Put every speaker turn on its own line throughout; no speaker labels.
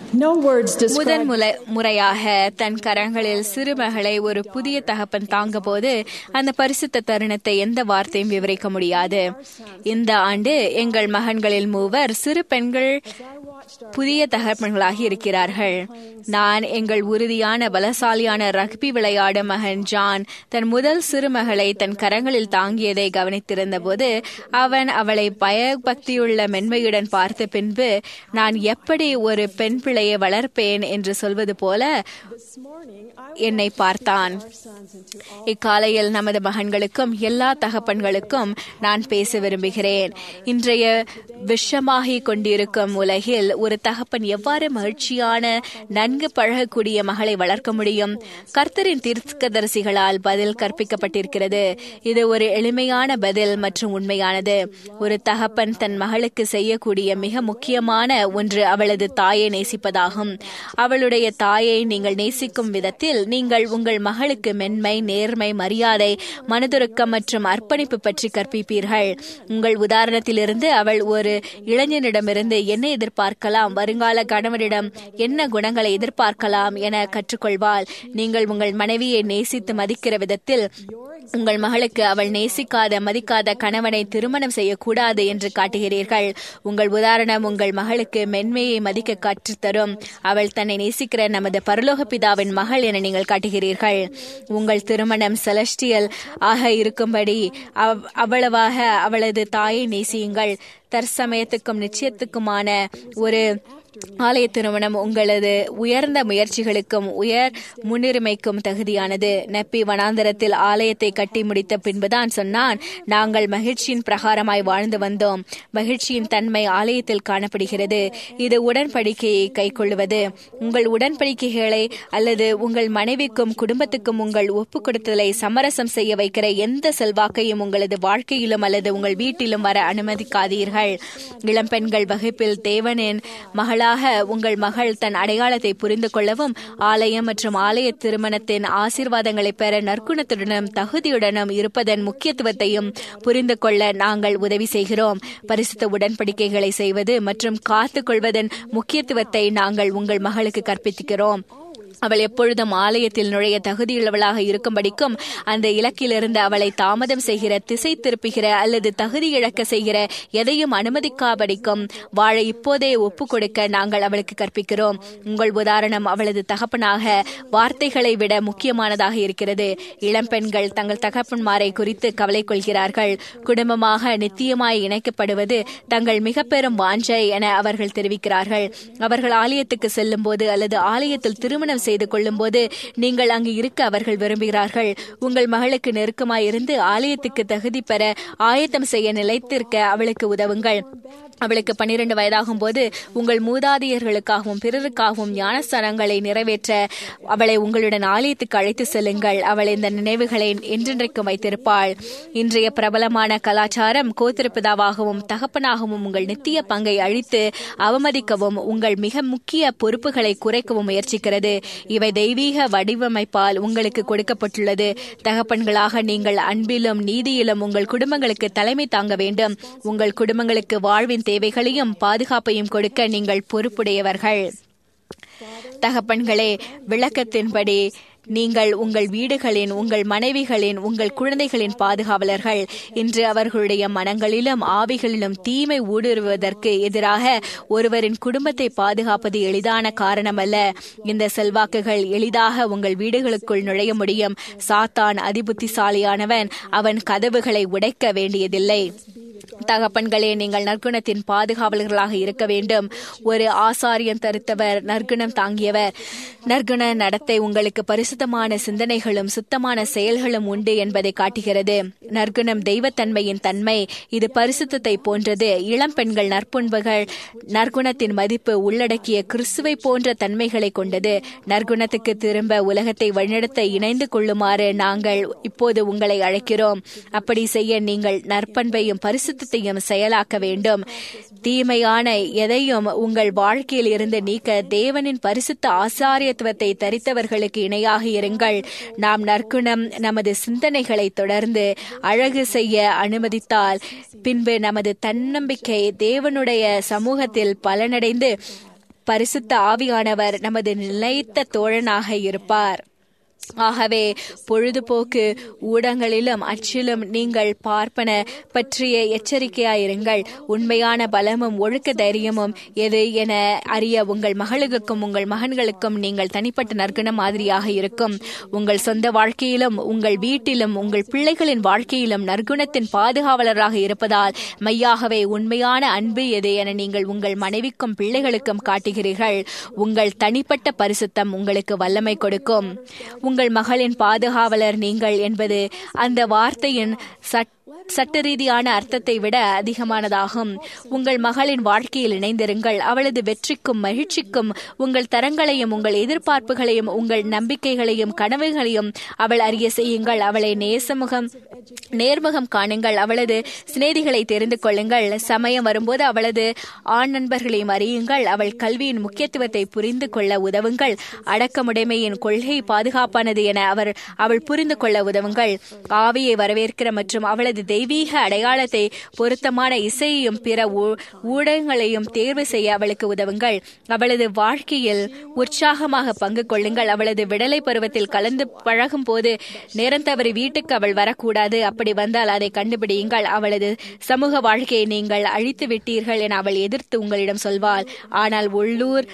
No words
முதன்
describe
முலை- முறையாக தன் கரங்களில் சிறுமகளை ஒரு புதிய தகப்பன் தாங்க போது அந்த பரிசுத்த தருணத்தை எந்த வார்த்தையும் விவரிக்க முடியாது இந்த ஆண்டு எங்கள் மகன்களில் மூவர் சிறு பெண்கள் புதிய தகப்பன்களாகி இருக்கிறார்கள் நான் எங்கள் உறுதியான பலசாலியான ரக்பி விளையாடும் மகன் ஜான் தன் முதல் சிறுமகளை தன் கரங்களில் தாங்கியதை கவனித்திருந்த போது அவன் அவளை பயபக்தியுள்ள மென்மையுடன் பார்த்த பின்பு நான் எப்படி ஒரு பெண் பிள்ளையை வளர்ப்பேன் என்று சொல்வது போல என்னை பார்த்தான் இக்காலையில் நமது மகன்களுக்கும் எல்லா தகப்பன்களுக்கும் நான் பேச விரும்புகிறேன் இன்றைய விஷமாகிக் கொண்டிருக்கும் உலகில் ஒரு தகப்பன் எவ்வாறு மகிழ்ச்சியான நன்கு பழகக்கூடிய மகளை வளர்க்க முடியும் கர்த்தரின் தீர்க்கதரிசிகளால் பதில் கற்பிக்கப்பட்டிருக்கிறது இது ஒரு எளிமையான பதில் மற்றும் உண்மையானது ஒரு தகப்பன் தன் மகளுக்கு செய்யக்கூடிய மிக முக்கியமான ஒன்று அவளது தாயை நேசிப்பதாகும் அவளுடைய தாயை நீங்கள் நேசிக்கும் விதத்தில் நீங்கள் உங்கள் மகளுக்கு மென்மை நேர்மை மரியாதை மனதுருக்கம் மற்றும் அர்ப்பணிப்பு பற்றி கற்பிப்பீர்கள் உங்கள் உதாரணத்திலிருந்து அவள் ஒரு இளைஞனிடமிருந்து என்ன எதிர்பார்க்கலாம் வருங்கால கணவனிடம் என்ன குணங்களை எதிர்பார்க்கலாம் என கற்றுக்கொள்வாள் நீங்கள் உங்கள் மனைவியை நேசித்து மதிக்கிற விதத்தில் உங்கள் மகளுக்கு அவள் நேசிக்காத மதிக்காத கணவனை திருமணம் செய்யக்கூடாது என்று காட்டுகிறீர்கள் உங்கள் உதாரணம் உங்கள் மகளுக்கு மென்மையை மதிக்க கற்றுத்தரும் அவள் தன்னை நேசிக்கிற நமது பரலோக பிதாவின் மகள் என நீங்கள் காட்டுகிறீர்கள் உங்கள் திருமணம் செலஸ்டியல் ஆக இருக்கும்படி அவ்- அவ்வளவாக அவளது தாயை நேசியுங்கள் தற்சமயத்துக்கும் நிச்சயத்துக்குமான ஒரு ஆலய திருமணம் உங்களது உயர்ந்த முயற்சிகளுக்கும் உயர் முன்னுரிமைக்கும் தகுதியானது நப்பி வனாந்தரத்தில் ஆலயத்தை கட்டி முடித்த பின்புதான் சொன்னான் நாங்கள் மகிழ்ச்சியின் பிரகாரமாய் வாழ்ந்து வந்தோம் மகிழ்ச்சியின் தன்மை ஆலயத்தில் காணப்படுகிறது இது உடன்படிக்கையை கைக்கொள்வது உங்கள் உடன்படிக்கைகளை அல்லது உங்கள் மனைவிக்கும் குடும்பத்துக்கும் உங்கள் ஒப்பு கொடுத்தலை சமரசம் செய்ய வைக்கிற எந்த செல்வாக்கையும் உங்களது வாழ்க்கையிலும் அல்லது உங்கள் வீட்டிலும் வர அனுமதிக்காதீர்கள் இளம்பெண்கள் வகுப்பில் தேவனின் மகளாக உங்கள் மகள் தன் அடையாளத்தை புரிந்து கொள்ளவும் ஆலயம் மற்றும் ஆலய திருமணத்தின் ஆசீர்வாதங்களை பெற நற்குணத்துடனும் தகுதியுடனும் இருப்பதன் முக்கியத்துவத்தையும் புரிந்து கொள்ள நாங்கள் உதவி செய்கிறோம் பரிசுத்த உடன்படிக்கைகளை செய்வது மற்றும் காத்துக் கொள்வதன் முக்கியத்துவத்தை நாங்கள் உங்கள் மகளுக்கு கற்பிக்கிறோம் அவள் எப்பொழுதும் ஆலயத்தில் நுழைய தகுதியுள்ளவளாக இருக்கும்படிக்கும் அந்த இலக்கிலிருந்து அவளை தாமதம் செய்கிற திசை திருப்புகிற அல்லது தகுதி இழக்க செய்கிற எதையும் அனுமதிக்காபடிக்கும் வாழ இப்போதே ஒப்பு கொடுக்க நாங்கள் அவளுக்கு கற்பிக்கிறோம் உங்கள் உதாரணம் அவளது தகப்பனாக வார்த்தைகளை விட முக்கியமானதாக இருக்கிறது இளம்பெண்கள் தங்கள் தகப்பன்மாரை குறித்து கவலை கொள்கிறார்கள் குடும்பமாக நித்தியமாய் இணைக்கப்படுவது தங்கள் மிக பெரும் வாஞ்சை என அவர்கள் தெரிவிக்கிறார்கள் அவர்கள் ஆலயத்துக்கு செல்லும் போது அல்லது ஆலயத்தில் திருமணம் செய்து கொள்ளும் போது நீங்கள் அங்கு இருக்க அவர்கள் விரும்புகிறார்கள் உங்கள் மகளுக்கு நெருக்கமாய் இருந்து ஆலயத்துக்கு தகுதி பெற ஆயத்தம் செய்ய நிலைத்திருக்க அவளுக்கு உதவுங்கள் அவளுக்கு பன்னிரண்டு வயதாகும் போது உங்கள் மூதாதையர்களுக்காகவும் பிறருக்காகவும் ஞானஸ்தானங்களை நிறைவேற்ற அவளை உங்களுடன் ஆலயத்துக்கு அழைத்து செல்லுங்கள் அவள் இந்த நினைவுகளை என்றென்றைக்கும் வைத்திருப்பாள் இன்றைய பிரபலமான கலாச்சாரம் கோத்திருப்பிதாவாகவும் தகப்பனாகவும் உங்கள் நித்திய பங்கை அழித்து அவமதிக்கவும் உங்கள் மிக முக்கிய பொறுப்புகளை குறைக்கவும் முயற்சிக்கிறது இவை தெய்வீக வடிவமைப்பால் உங்களுக்கு கொடுக்கப்பட்டுள்ளது தகப்பன்களாக நீங்கள் அன்பிலும் நீதியிலும் உங்கள் குடும்பங்களுக்கு தலைமை தாங்க வேண்டும் உங்கள் குடும்பங்களுக்கு வாழ்வின் தேவைகளையும் பாதுகாப்பையும் கொடுக்க நீங்கள் பொறுப்புடையவர்கள் தகப்பன்களே விளக்கத்தின்படி நீங்கள் உங்கள் வீடுகளின் உங்கள் மனைவிகளின் உங்கள் குழந்தைகளின் பாதுகாவலர்கள் இன்று அவர்களுடைய மனங்களிலும் ஆவிகளிலும் தீமை ஊடுருவதற்கு எதிராக ஒருவரின் குடும்பத்தை பாதுகாப்பது எளிதான காரணமல்ல இந்த செல்வாக்குகள் எளிதாக உங்கள் வீடுகளுக்குள் நுழைய முடியும் சாத்தான் அதிபுத்திசாலியானவன் அவன் கதவுகளை உடைக்க வேண்டியதில்லை தகப்பன்களே நீங்கள் நற்குணத்தின் பாதுகாவலர்களாக இருக்க வேண்டும் ஒரு ஆசாரியன் தருத்தவர் நற்குணம் தாங்கியவர் நற்குண நடத்தை உங்களுக்கு பரிசுத்தமான சிந்தனைகளும் சுத்தமான செயல்களும் உண்டு என்பதை காட்டுகிறது நற்குணம் தெய்வத்தன்மையின் தன்மை இது பரிசுத்தத்தை போன்றது இளம் பெண்கள் நற்பண்புகள் நற்குணத்தின் மதிப்பு உள்ளடக்கிய கிறிஸ்துவை போன்ற தன்மைகளை கொண்டது நற்குணத்துக்கு திரும்ப உலகத்தை வழிநடத்த இணைந்து கொள்ளுமாறு நாங்கள் இப்போது உங்களை அழைக்கிறோம் அப்படி செய்ய நீங்கள் நற்பண்பையும் பரிசுத்தையும் செயலாக்க வேண்டும் தீமையான எதையும் உங்கள் வாழ்க்கையில் இருந்து நீக்க தேவனின் பரிசுத்த ஆசாரியத்துவத்தை தரித்தவர்களுக்கு இணையாக இருங்கள் நாம் நற்குணம் நமது சிந்தனைகளை தொடர்ந்து அழகு செய்ய அனுமதித்தால் பின்பு நமது தன்னம்பிக்கை தேவனுடைய சமூகத்தில் பலனடைந்து பரிசுத்த ஆவியானவர் நமது நிலைத்த தோழனாக இருப்பார் ஆகவே பொழுதுபோக்கு ஊடகங்களிலும் அச்சிலும் நீங்கள் பார்ப்பன பற்றிய எச்சரிக்கையாயிருங்கள் உண்மையான பலமும் ஒழுக்க தைரியமும் எது என அறிய உங்கள் மகளுக்கும் உங்கள் மகன்களுக்கும் நீங்கள் தனிப்பட்ட நற்குண மாதிரியாக இருக்கும் உங்கள் சொந்த வாழ்க்கையிலும் உங்கள் வீட்டிலும் உங்கள் பிள்ளைகளின் வாழ்க்கையிலும் நற்குணத்தின் பாதுகாவலராக இருப்பதால் மையாகவே உண்மையான அன்பு எது என நீங்கள் உங்கள் மனைவிக்கும் பிள்ளைகளுக்கும் காட்டுகிறீர்கள் உங்கள் தனிப்பட்ட பரிசுத்தம் உங்களுக்கு வல்லமை கொடுக்கும் உங்கள் மகளின் பாதுகாவலர் நீங்கள் என்பது அந்த வார்த்தையின் சட் சட்ட ரீதியான அர்த்தத்தை விட அதிகமானதாகும் உங்கள் மகளின் வாழ்க்கையில் இணைந்திருங்கள் அவளது வெற்றிக்கும் மகிழ்ச்சிக்கும் உங்கள் தரங்களையும் உங்கள் எதிர்பார்ப்புகளையும் உங்கள் நம்பிக்கைகளையும் கனவுகளையும் அவள் அறிய செய்யுங்கள் அவளை நேசமுகம் நேர்முகம் காணுங்கள் அவளது சிநேதிகளை தெரிந்து கொள்ளுங்கள் சமயம் வரும்போது அவளது ஆண் நண்பர்களையும் அறியுங்கள் அவள் கல்வியின் முக்கியத்துவத்தை புரிந்து கொள்ள உதவுங்கள் அடக்கமுடைமையின் கொள்கை பாதுகாப்பானது என அவர் அவள் புரிந்து கொள்ள உதவுங்கள் ஆவியை வரவேற்கிற மற்றும் அவளது தெய்வீக அடையாளத்தை பொருத்தமான இசையையும் பிற ஊடகங்களையும் தேர்வு செய்ய அவளுக்கு உதவுங்கள் அவளது வாழ்க்கையில் உற்சாகமாக பங்கு கொள்ளுங்கள் அவளது விடலை பருவத்தில் கலந்து பழகும் போது நேரம் தவறி வீட்டுக்கு அவள் வரக்கூடாது அப்படி வந்தால் அதை கண்டுபிடியுங்கள் அவளது சமூக வாழ்க்கையை நீங்கள் அழித்து விட்டீர்கள் என அவள் எதிர்த்து உங்களிடம் சொல்வாள் ஆனால் உள்ளூர்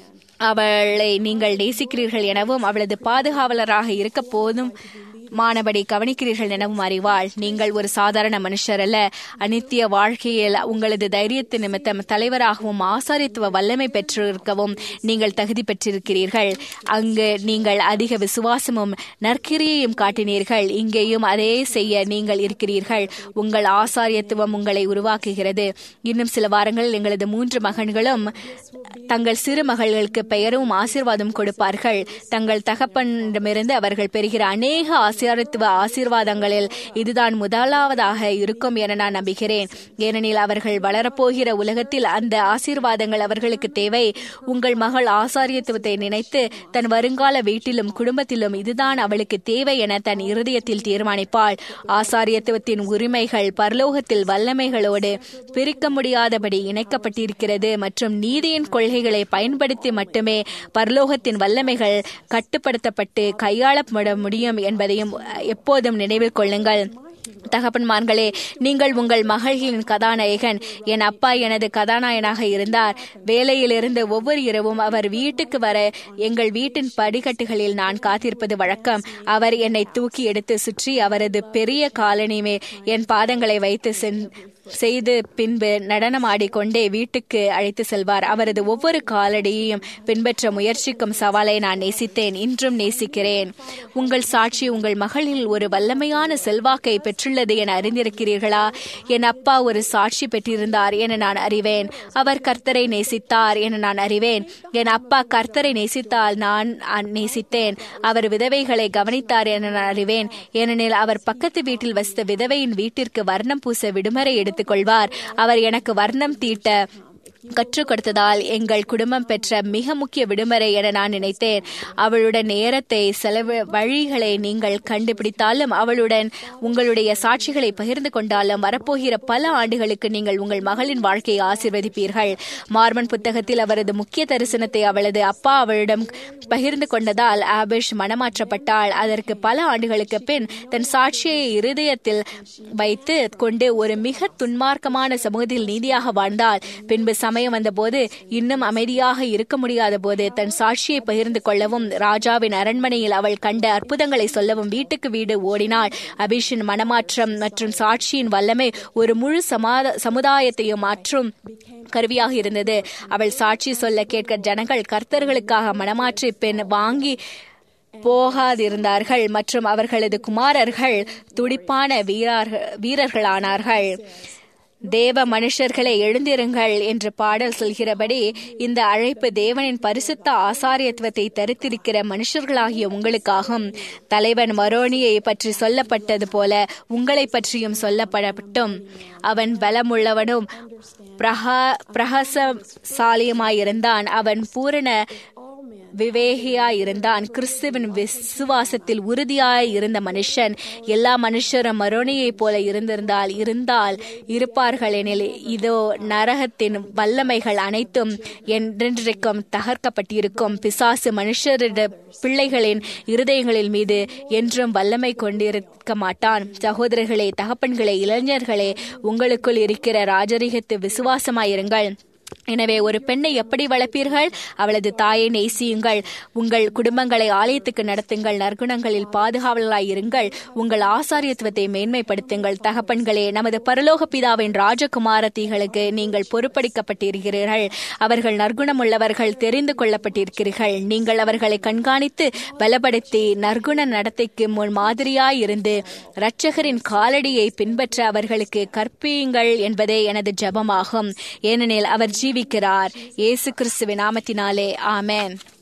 அவளை நீங்கள் நேசிக்கிறீர்கள் எனவும் அவளது பாதுகாவலராக இருக்க போதும் மானபடி கவனிக்கிறீர்கள் எனவும் அறிவாள் நீங்கள் ஒரு சாதாரண மனுஷர் அல்ல அனித்திய வாழ்க்கையில் உங்களது தைரியத்து நிமித்தம் தலைவராகவும் ஆசாரியத்துவ வல்லமை பெற்றிருக்கவும் நீங்கள் தகுதி பெற்றிருக்கிறீர்கள் அங்கு நீங்கள் அதிக விசுவாசமும் நற்கிரியையும் காட்டினீர்கள் இங்கேயும் அதே செய்ய நீங்கள் இருக்கிறீர்கள் உங்கள் ஆசாரியத்துவம் உங்களை உருவாக்குகிறது இன்னும் சில வாரங்களில் எங்களது மூன்று மகன்களும் தங்கள் சிறு மகள்களுக்கு பெயரும் ஆசீர்வாதம் கொடுப்பார்கள் தங்கள் தகப்பனிடமிருந்து அவர்கள் பெறுகிற அநேக ஆசிரியத்துவ ஆசீர்வாதங்களில் இதுதான் முதலாவதாக இருக்கும் என நான் நம்புகிறேன் ஏனெனில் அவர்கள் வளரப்போகிற உலகத்தில் அந்த ஆசீர்வாதங்கள் அவர்களுக்கு தேவை உங்கள் மகள் ஆசாரியத்துவத்தை நினைத்து தன் வருங்கால வீட்டிலும் குடும்பத்திலும் இதுதான் அவளுக்கு தேவை என தன் இருதயத்தில் தீர்மானிப்பாள் ஆசாரியத்துவத்தின் உரிமைகள் பரலோகத்தில் வல்லமைகளோடு பிரிக்க முடியாதபடி இணைக்கப்பட்டிருக்கிறது மற்றும் நீதியின் கொள்கைகளை பயன்படுத்தி மட்டுமே பரலோகத்தின் வல்லமைகள் கட்டுப்படுத்தப்பட்டு கையாளப்பட முடியும் என்பதையும் எப்போதும் நினைவில் கொள்ளுங்கள் தகப்பன்மார்களே நீங்கள் உங்கள் மகள்களின் கதாநாயகன் என் அப்பா எனது கதாநாயகனாக இருந்தார் வேலையிலிருந்து ஒவ்வொரு இரவும் அவர் வீட்டுக்கு வர எங்கள் வீட்டின் படிக்கட்டுகளில் நான் காத்திருப்பது வழக்கம் அவர் என்னை தூக்கி எடுத்து சுற்றி அவரது பெரிய காலனிமே என் பாதங்களை வைத்து சென் செய்து பின்பு நடனமாடிக்கொண்டே வீட்டுக்கு அழைத்து செல்வார் அவரது ஒவ்வொரு காலடியையும் பின்பற்ற முயற்சிக்கும் சவாலை நான் நேசித்தேன் இன்றும் நேசிக்கிறேன் உங்கள் சாட்சி உங்கள் மகளில் ஒரு வல்லமையான செல்வாக்கை பெற்றுள்ளது என அறிந்திருக்கிறீர்களா என் அப்பா ஒரு சாட்சி பெற்றிருந்தார் என நான் அறிவேன் அவர் கர்த்தரை நேசித்தார் என நான் அறிவேன் என் அப்பா கர்த்தரை நேசித்தால் நான் நேசித்தேன் அவர் விதவைகளை கவனித்தார் என நான் அறிவேன் ஏனெனில் அவர் பக்கத்து வீட்டில் வசித்த விதவையின் வீட்டிற்கு வர்ணம் பூச விடுமுறை எடுத்து எடுத்துக்கொள்வார் அவர் எனக்கு வர்ணம் தீட்ட கற்றுக் கொடுத்ததால் எங்கள் குடும்பம் பெற்ற மிக முக்கிய விடுமுறை என நான் நினைத்தேன் அவளுடன் நேரத்தை செலவு வழிகளை நீங்கள் கண்டுபிடித்தாலும் அவளுடன் உங்களுடைய சாட்சிகளை பகிர்ந்து கொண்டாலும் வரப்போகிற பல ஆண்டுகளுக்கு நீங்கள் உங்கள் மகளின் வாழ்க்கையை ஆசிர்வதிப்பீர்கள் மார்மன் புத்தகத்தில் அவரது முக்கிய தரிசனத்தை அவளது அப்பா அவளிடம் பகிர்ந்து கொண்டதால் ஆபிஷ் மனமாற்றப்பட்டாள் அதற்கு பல ஆண்டுகளுக்கு பின் தன் சாட்சியை இருதயத்தில் வைத்து கொண்டு ஒரு மிக துன்மார்க்கமான சமூகத்தில் நீதியாக வாழ்ந்தாள் பின்பு சமயம் வந்தபோது இன்னும் அமைதியாக இருக்க முடியாத போது தன் சாட்சியை பகிர்ந்து கொள்ளவும் ராஜாவின் அரண்மனையில் அவள் கண்ட அற்புதங்களை சொல்லவும் வீட்டுக்கு வீடு ஓடினாள் அபிஷின் மனமாற்றம் மற்றும் சாட்சியின் வல்லமை ஒரு முழு சமாத சமுதாயத்தையும் மாற்றும் கருவியாக இருந்தது அவள் சாட்சி சொல்ல கேட்க ஜனங்கள் கர்த்தர்களுக்காக மனமாற்றி பெண் வாங்கி போகாதிருந்தார்கள் மற்றும் அவர்களது குமாரர்கள் துடிப்பான வீரர்கள் வீரர்களானார்கள் தேவ மனுஷர்களை எழுந்திருங்கள் என்று பாடல் சொல்கிறபடி இந்த அழைப்பு தேவனின் பரிசுத்த ஆசாரியத்துவத்தை தரித்திருக்கிற மனுஷர்களாகிய உங்களுக்காகும் தலைவன் மரோனியை பற்றி சொல்லப்பட்டது போல உங்களை பற்றியும் சொல்லப்படட்டும் அவன் பலமுள்ளவனும் பிரகா பிரகாசசாலியுமாயிருந்தான் அவன் பூரண விவேகியாய் இருந்தான் கிறிஸ்துவின் விசுவாசத்தில் உறுதியாய் இருந்த மனுஷன் எல்லா மனுஷரும் மரோனியைப் போல இருந்திருந்தால் இருந்தால் இருப்பார்கள் எனில் இதோ நரகத்தின் வல்லமைகள் அனைத்தும் என்றென்றைக்கும் தகர்க்கப்பட்டிருக்கும் பிசாசு மனுஷரிட பிள்ளைகளின் இருதயங்களின் மீது என்றும் வல்லமை கொண்டிருக்க மாட்டான் சகோதரர்களே தகப்பன்களே இளைஞர்களே உங்களுக்குள் இருக்கிற ராஜரிகத்து விசுவாசமாயிருங்கள் எனவே ஒரு பெண்ணை எப்படி வளர்ப்பீர்கள் அவளது தாயை நேசியுங்கள் உங்கள் குடும்பங்களை ஆலயத்துக்கு நடத்துங்கள் நற்குணங்களில் பாதுகாவலாய் இருங்கள் உங்கள் ஆசாரியத்துவத்தை மேன்மைப்படுத்துங்கள் தகப்பன்களே நமது பரலோக பிதாவின் ராஜகுமாரத்திகளுக்கு நீங்கள் பொறுப்பளிக்கப்பட்டிருக்கிறீர்கள் அவர்கள் நற்குணமுள்ளவர்கள் தெரிந்து கொள்ளப்பட்டிருக்கிறீர்கள் நீங்கள் அவர்களை கண்காணித்து பலப்படுத்தி நற்குண நடத்தைக்கு முன் மாதிரியாய் இருந்து இரட்சகரின் காலடியை பின்பற்ற அவர்களுக்கு கற்பியுங்கள் என்பதே எனது ஜபமாகும் ஏனெனில் அவர் ஜீவிக்கிறார் இயேசு கிறிஸ்துவின் நாமத்தினாலே ஆமென்